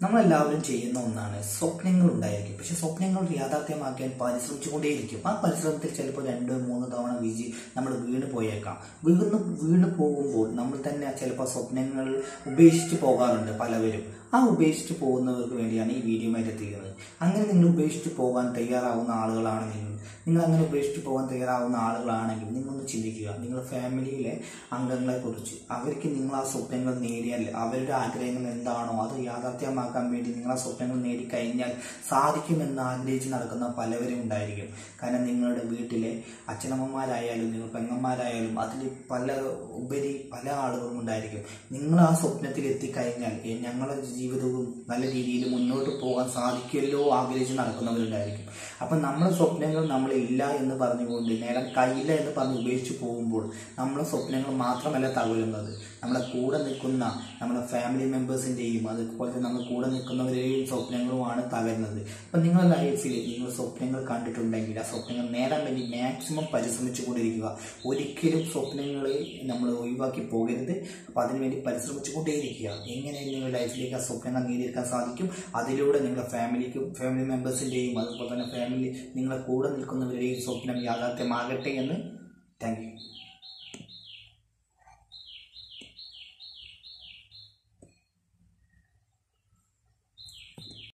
നമ്മളെല്ലാവരും ചെയ്യുന്ന ഒന്നാണ് സ്വപ്നങ്ങൾ ഉണ്ടായിരിക്കും പക്ഷെ സ്വപ്നങ്ങൾ യാഥാർത്ഥ്യമാക്കാൻ പരിശ്രമിച്ചുകൊണ്ടേയിരിക്കും ആ പരിശ്രമത്തിൽ ചിലപ്പോൾ രണ്ട് മൂന്ന് തവണ വിജി നമ്മൾ വീണ് പോയേക്കാം വീണ് വീണ് പോകുമ്പോൾ നമ്മൾ തന്നെ ചിലപ്പോൾ സ്വപ്നങ്ങൾ ഉപേക്ഷിച്ച് പോകാറുണ്ട് പലവരും ആ ഉപേക്ഷിച്ച് പോകുന്നവർക്ക് വേണ്ടിയാണ് ഈ വീഡിയോയുമായിട്ട് എത്തിക്കുന്നത് അങ്ങനെ നിങ്ങൾ ഉപേക്ഷിച്ച് പോകാൻ തയ്യാറാവുന്ന ആളുകളാണ് നിങ്ങൾ നിങ്ങൾ അങ്ങനെ ഉപേക്ഷിച്ച് പോകാൻ തയ്യാറാവുന്ന ആളുകളാണെങ്കിൽ നിങ്ങളൊന്ന് ചിന്തിക്കുക നിങ്ങളുടെ ഫാമിലിയിലെ അംഗങ്ങളെ കുറിച്ച് അവർക്ക് നിങ്ങൾ ആ സ്വപ്നങ്ങൾ നേടിയാൽ അവരുടെ ആഗ്രഹങ്ങൾ എന്താണോ അത് യാഥാർത്ഥ്യമാക്കാൻ വേണ്ടി നിങ്ങൾ ആ സ്വപ്നങ്ങൾ നേടിക്കഴിഞ്ഞാൽ സാധിക്കുമെന്ന് ആഗ്രഹിച്ച് നടക്കുന്ന പലവരും ഉണ്ടായിരിക്കും കാരണം നിങ്ങളുടെ വീട്ടിലെ അച്ഛനമ്മമാരായാലും നിങ്ങൾ പെങ്ങന്മാരായാലും അതിൽ പല ഉപരി പല ആളുകളും ഉണ്ടായിരിക്കും നിങ്ങൾ ആ സ്വപ്നത്തിൽ എത്തിക്കഴിഞ്ഞാൽ ഏ, ഞങ്ങളുടെ ജീവിതവും നല്ല രീതിയിൽ മുന്നോട്ട് പോകാൻ സാധിക്കുമല്ലോ ആഗ്രഹിച്ച് നടക്കുന്നവരുണ്ടായിരിക്കും അപ്പം നമ്മുടെ സ്വപ്നങ്ങൾ നമ്മളെ ഇല്ല എന്ന് പറഞ്ഞുകൊണ്ട് നേടാൻ കഴിയില്ല എന്ന് പറഞ്ഞ് ഉപേക്ഷിച്ച് പോകുമ്പോൾ നമ്മളെ സ്വപ്നങ്ങൾ മാത്രമല്ല തകരുന്നത് നമ്മളെ കൂടെ നിൽക്കുന്ന നമ്മുടെ ഫാമിലി മെമ്പേഴ്സിൻ്റെയും അതുപോലെ തന്നെ നമ്മുടെ കൂടെ നിൽക്കുന്നവരെയും സ്വപ്നങ്ങളുമാണ് തകരുന്നത് അപ്പം നിങ്ങളുടെ ലൈഫിൽ നിങ്ങൾ സ്വപ്നങ്ങൾ കണ്ടിട്ടുണ്ടെങ്കിൽ ആ സ്വപ്നങ്ങൾ നേടാൻ വേണ്ടി മാക്സിമം പരിശ്രമിച്ചു കൊണ്ടിരിക്കുക ഒരിക്കലും സ്വപ്നങ്ങളെ നമ്മൾ ഒഴിവാക്കി പോകരുത് അപ്പം അതിനുവേണ്ടി പരിശ്രമിച്ചു കൊണ്ടേയിരിക്കുക എങ്ങനെ നിങ്ങളുടെ ലൈഫിലേക്ക് ആ സ്വപ്നങ്ങൾ നേടിയെടുക്കാൻ സാധിക്കും അതിലൂടെ നിങ്ങളുടെ ഫാമിലിക്കും ഫാമിലി മെമ്പേഴ്സിൻ്റെയും അതുപോലെ തന്നെ ഫാമിലി നിങ്ങളെ കൂടെ നിൽക്കുന്നവരുടെയും സ്വപ്നം യാഥാർത്ഥ്യമാകട്ടെ എന്ന് താങ്ക് യു